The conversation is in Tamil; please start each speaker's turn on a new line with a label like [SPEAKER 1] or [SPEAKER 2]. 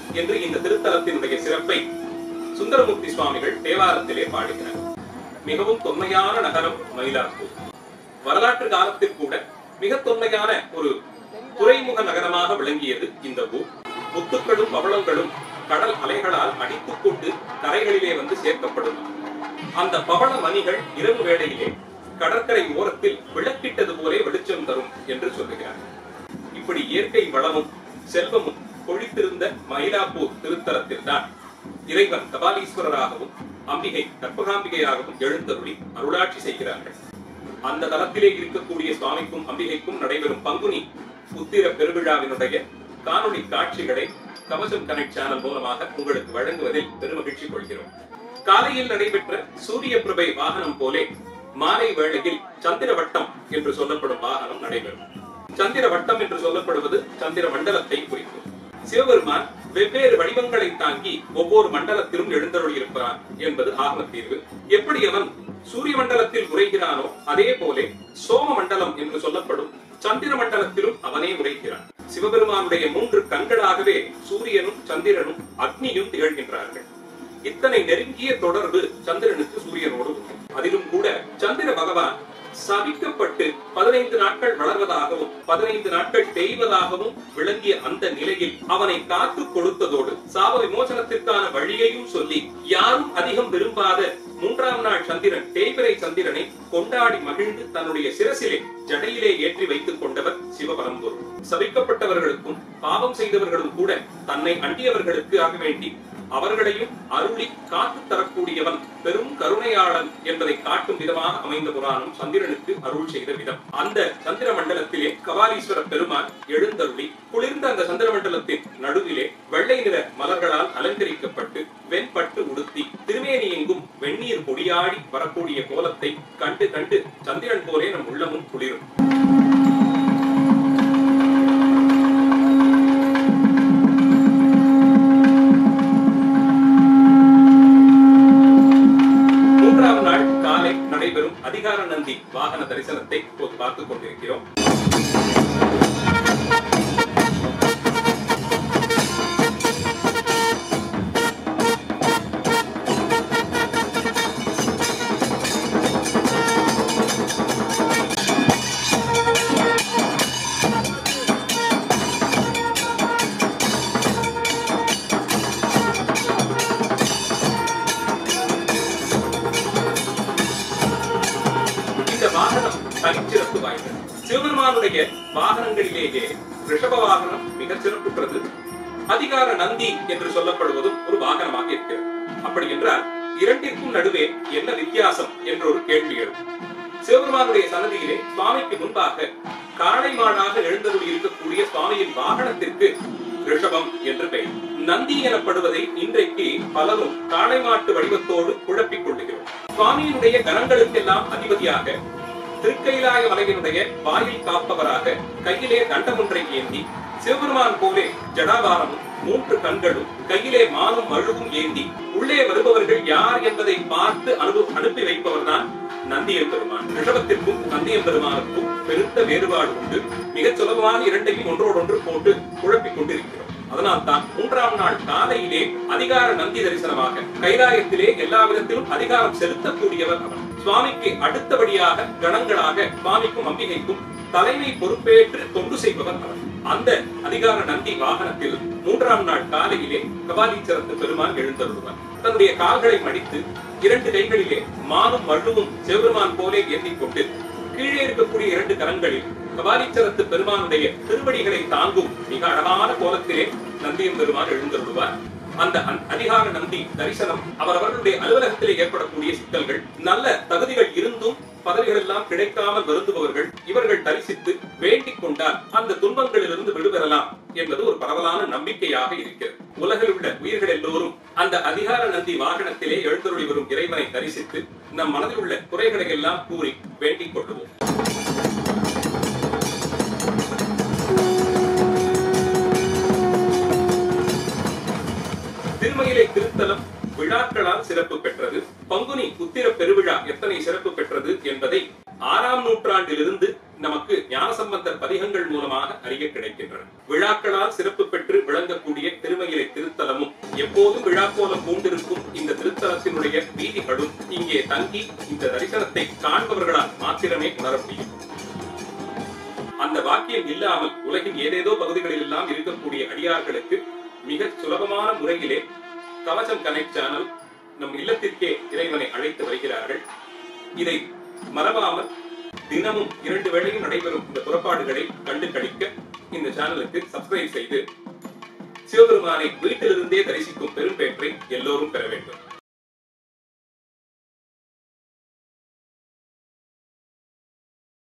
[SPEAKER 1] என்று இந்த திருத்தலத்தினுடைய சிறப்பை சுந்தரமூர்த்தி சுவாமிகள் தேவாரத்திலே பாடுகிறார் மிகவும் தொன்மையான நகரம் மயிலாப்பூர் வரலாற்று காலத்தில் கூட மிக தொன்மையான ஒரு துறைமுக நகரமாக விளங்கியது இந்த ஊர் முத்துக்களும் பவளங்களும் கடல் அலைகளால் அடித்துக் கொண்டு கரைகளிலே வந்து சேர்க்கப்படும் அந்த பவள மணிகள் இரவு வேளையிலே கடற்கரை ஓரத்தில் விளக்கிட்டது போலே வெளிச்சம் தரும் என்று சொல்லுகிறார் இப்படி இயற்கை வளமும் செல்வமும் கொழித்திருந்த மயிலாப்பூர் திருத்தலத்தில் தான் இறைவன் கபாலீஸ்வரராகவும் அம்பிகை கற்பகாம்பிகையாகவும் எழுந்தருளி அருளாட்சி செய்கிறார்கள் அந்த தலத்திலே இருக்கக்கூடிய சுவாமிக்கும் அம்பிகைக்கும் நடைபெறும் பங்குனி உத்திர பெருவிழாவினுடைய காணொளி காட்சிகளை கவசம் கனெக்ட் சேனல் மூலமாக உங்களுக்கு வழங்குவதில் பெருமகிழ்ச்சி கொள்கிறோம் காலையில் நடைபெற்ற சூரிய பிரபை வாகனம் போலே மாலை வேளையில் சந்திர வட்டம் என்று சொல்லப்படும் வாகனம் நடைபெறும் சந்திர வட்டம் என்று சொல்லப்படுவது சந்திர மண்டலத்தை குறிக்கும் சிவபெருமான் வெவ்வேறு வடிவங்களை தாங்கி ஒவ்வொரு மண்டலத்திலும் எழுந்தருளியிருக்கிறான் என்பது ஆகம தீர்வு எப்படி அவன் சூரிய மண்டலத்தில் உரைகிறானோ அதே போலே சோம மண்டலம் என்று சொல்லப்படும் சந்திர மண்டலத்திலும் அவனே உரைக்கிறான் சிவபெருமானுடைய மூன்று கண்களாகவே சூரியனும் சந்திரனும் அக்னியும் திகழ்கின்றார்கள் இத்தனை நெருங்கிய தொடர்பு சந்திரனுக்கு சூரியனோடு உண்டு அதிலும் கூட சந்திர பகவான் சபிக்கப்பட்டு பதினைந்து நாட்கள் வளர்வதாகவும் பதினைந்து நாட்கள் தேய்வதாகவும் விளங்கிய அந்த நிலையில் அவனை காத்து கொடுத்ததோடு சாப விமோசனத்திற்கான வழியையும் சொல்லி யாரும் அதிகம் விரும்பாத மூன்றாம் நாள் சந்திரன் தேய்பிரை சந்திரனை கொண்டாடி மகிழ்ந்து தன்னுடைய சிரசிலே ஜடையிலே ஏற்றி வைத்துக் கொண்டவர் சிவபரம்பொருள் சபிக்கப்பட்டவர்களுக்கும் பாவம் செய்தவர்களும் கூட தன்னை அண்டியவர்களுக்கு ஆக வேண்டி அவர்களையும் அருளி காத்து தரக்கூடியவன் பெரும் கருணையாளன் என்பதை காட்டும் விதமாக அமைந்த புராணம் சந்திரனுக்கு அருள் செய்த விதம் அந்த சந்திர மண்டலத்திலே கபாலீஸ்வர பெருமான் எழுந்தருளி குளிர்ந்த அந்த சந்திர மண்டலத்தின் நடுவிலே வெள்ளை நிற மலர்களால் அலங்கரிக்கப்பட்டு வெண்பட்டு உடுத்தி திருமேனி எங்கும் வெந்நீர் பொடியாடி வரக்கூடிய கோலத்தை கண்டு கண்டு சந்திரன் போலே நம் உள்ளமும் குளிரும் மூன்றாம் நாள் காலை நடைபெறும் அதிகார நந்தி வாகன தரிசனத்தை இப்போது பார்த்துக் கொண்டிருக்கிறோம் இந்த வாகனம் தனிச்சிறப்பு வாய்ந்தது சிவபெருமானுடைய வாகனங்களிலேயே ரிஷப வாகனம் மிகச் சிறப்புற்றது அதிகார நந்தி என்று சொல்லப்படுவதும் ஒரு வாகனமாக இருக்கிறது அப்படி என்றால் இரண்டிற்கும் நடுவே என்ன வித்தியாசம் என்ற ஒரு கேள்வி எழும் சிவபெருமானுடைய சன்னதியிலே சுவாமிக்கு முன்பாக காளை மாடாக எழுந்தருளி இருக்கக்கூடிய சுவாமியின் வாகனத்திற்கு ரிஷபம் என்று பெயர் நந்தி எனப்படுவதை இன்றைக்கு பலரும் காளை மாட்டு வடிவத்தோடு குழப்பிக் கொள்ளுகிறோம் சுவாமியினுடைய கரங்களுக்கெல்லாம் அதிபதியாக திருக்கைலாய மலையினுடைய வாயில் காப்பவராக கையிலே தண்டம் ஒன்றை ஏந்தி சிவபெருமான் போலே ஜடாபாரமும் மூன்று கண்களும் கையிலே மானும் மழுவும் ஏந்தி உள்ளே வருபவர்கள் யார் என்பதை பார்த்து அனுபு அனுப்பி வைப்பவர்தான் நந்தியம் பெருமான் ரிஷபத்திற்கும் நந்தியம் பெருமானுக்கும் பெருத்த வேறுபாடு உண்டு மிகச் சுலபமான இரண்டையும் ஒன்றோடொன்று போட்டு குழப்பிக் கொண்டிருக்கிறோம் அதனால் தான் மூன்றாம் நாள் காலையிலே அதிகார நந்தி தரிசனமாக கைலாயத்திலே எல்லா விதத்திலும் அதிகாரம் செலுத்தக்கூடியவர் அவர் சுவாமிக்கு அடுத்தபடியாக கணங்களாக சுவாமிக்கும் அம்பிகைக்கும் தலைமை பொறுப்பேற்று தொண்டு செய்பவர் அவர் அந்த அதிகார நந்தி வாகனத்தில் மூன்றாம் நாள் காலையிலே கபாலீச்சரத்து பெருமான் எழுந்தருள்வார் தன்னுடைய கால்களை மடித்து இரண்டு கைகளிலே மானும் மழுவும் சிவபெருமான் போலே ஏந்திக் கொண்டு கீழே இருக்கக்கூடிய இரண்டு கரங்களில் கபாலீச்சரத்து பெருமானுடைய திருவடிகளை தாங்கும் மிக அழகான கோலத்திலே நந்தியம் பெருமான் எழுந்தருள்வார் அந்த அன்- அதிகார நந்தி தரிசனம் அவரவர்களுடைய அலுவலகத்திலே ஏற்படக்கூடிய சிக்கல்கள் நல்ல தகுதிகள் இருந்தும் பதவிகள் எல்லாம் கிடைக்காமல் வருந்துபவர்கள் இவர்கள் தரிசித்து வேண்டிக் கொண்டால் அந்த துன்பங்களிலிருந்து விடுபெறலாம் என்பது ஒரு பரவலான நம்பிக்கையாக இருக்கிறது உலகில் உள்ள உயிர்கள் எல்லோரும் அந்த அதிகார நந்தி வாகனத்திலே எழுந்தருளி வரும் இறைவனை தரிசித்து நம் மனதில் உள்ள குறைகளை எல்லாம் கூறி வேண்டிக் கொள்ளுவோம் திருமயிலை திருத்தலம் விழாக்களால் சிறப்பு பெற்றது பங்குனி உத்திர பெருவிழா எத்தனை சிறப்பு பெற்றது என்பதை ஆறாம் நூற்றாண்டிலிருந்து நமக்கு ஞானசம்பந்தர் பதிகங்கள் மூலமாக அறிய கிடைக்கின்றன விழாக்களால் சிறப்பு பெற்று விளங்கக்கூடிய திருமயிலை திருத்தலம் விழாக்கோலம் பூண்டிருக்கும் இந்த திருத்தலத்தினுடைய வீதிகளும் இங்கே தங்கி இந்த தரிசனத்தை காண்பவர்களால் மாத்திரமே உணர முடியும் அந்த வாக்கியம் இல்லாமல் உலகின் ஏதேதோ பகுதிகளில் எல்லாம் இருக்கக்கூடிய அடியார்களுக்கு மிக சுலபமான முறையிலே கவசம் கனெக்ட் சேனல் நம் இல்லத்திற்கே இறைவனை அழைத்து வருகிறார்கள் இதை மறவாமல் தினமும் இரண்டு வேளையும் நடைபெறும் இந்த புறப்பாடுகளை கண்டு கழிக்க இந்த சேனலுக்கு சப்ஸ்கிரைப் செய்து சிவபெருமானை வீட்டிலிருந்தே தரிசிக்கும் பெரும்பேற்றை எல்லோரும் பெற வேண்டும்